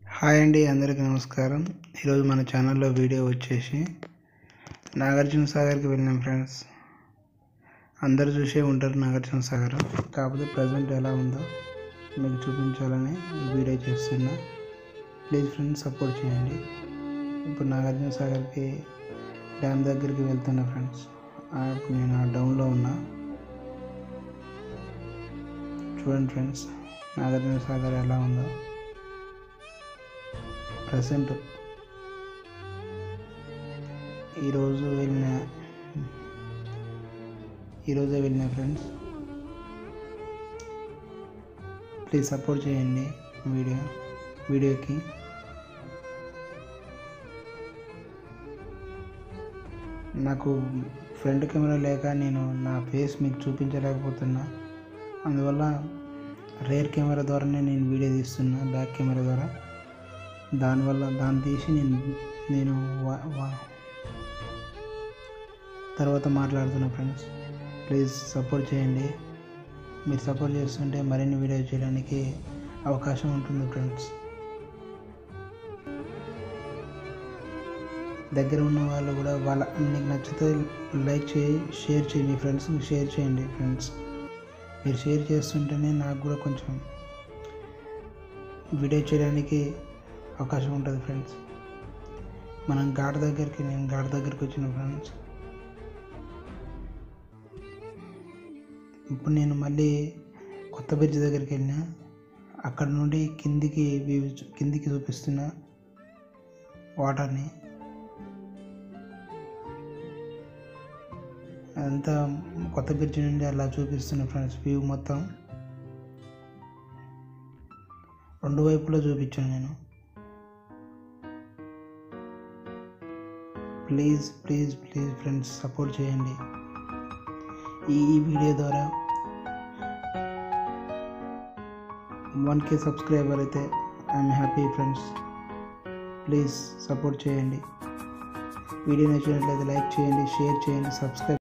hi అండి అందరికీ నమస్కారం ఈరోజు మన ఛానల్లో వీడియో వచ్చేసి నాగార్జున సాగర్కి వెళ్ళినాం ఫ్రెండ్స్ అందరు చూసే ఉంటారు నాగార్జున సాగర్ కాకపోతే ప్రజెంట్ ఎలా ఉందో మీకు చూపించాలని ఈ వీడియో చేస్తున్నా ప్లీజ్ ఫ్రెండ్స్ సపోర్ట్ చేయండి ఇప్పుడు నాగార్జున సాగర్కి డ్యామ్ దగ్గరికి వెళ్తున్నా ఫ్రెండ్స్ ఆ, ఇప్పుడు నేను ఆ డౌన్లో ఉన్నా చూడండి ఫ్రెండ్స్ నాగార్జున సాగర్ ఎలా ఉందో ప్రజెంట్ ఈరోజు వెళ్ళిన ఈరోజే వెళ్ళిన ఫ్రెండ్స్ ప్లీజ్ సపోర్ట్ చేయండి వీడియో వీడియోకి నాకు ఫ్రంట్ కెమెరా లేక నేను నా ఫేస్ మీకు చూపించలేకపోతున్నా అందువల్ల రేర్ కెమెరా ద్వారానే నేను వీడియో తీస్తున్నా బ్యాక్ కెమెరా ద్వారా దానివల్ల దాన్ని తీసి నేను నేను వా- వా- తర్వాత మాట్లాడుతున్నా ఫ్రెండ్స్ ప్లీజ్ సపోర్ట్ చేయండి మీరు సపోర్ట్ చేస్తుంటే మరిన్ని వీడియో చేయడానికి అవకాశం ఉంటుంది ఫ్రెండ్స్ దగ్గర ఉన్న వాళ్ళు కూడా వాళ్ళ మీకు నచ్చితే లైక్ చేయి షేర్ చేయి మీ ఫ్రెండ్స్కి షేర్ చేయండి ఫ్రెండ్స్ మీరు షేర్ చేస్తుంటేనే నాకు కూడా కొంచెం వీడియో చేయడానికి అవకాశం ఉంటుంది ఫ్రెండ్స్ మనం ఘాట్ దగ్గరికి నేను ఘాట్ దగ్గరికి వచ్చిన ఫ్రెండ్స్ ఇప్పుడు నేను మళ్ళీ కొత్త బ్రిడ్జ్ దగ్గరికి వెళ్ళిన అక్కడ నుండి కిందికి వ్యూ చూ- కిందికి చూపిస్తున్న వాటర్ని అదంతా కొత్త బ్రిడ్జ్ నుండి అలా చూపిస్తున్న ఫ్రెండ్స్ వ్యూ మొత్తం రెండు వైపులా చూపించాను నేను please please please friends support చేయండి ఈ ఈ వీడియో ద్వారా వన్ కే సబ్స్క్రైబర్ అయితే I'm happy friends please support చేయండి వీడియో నచ్చినట్లయితే లైక్ చేయండి షేర్ చేయండి సబ్స్క్రైబ్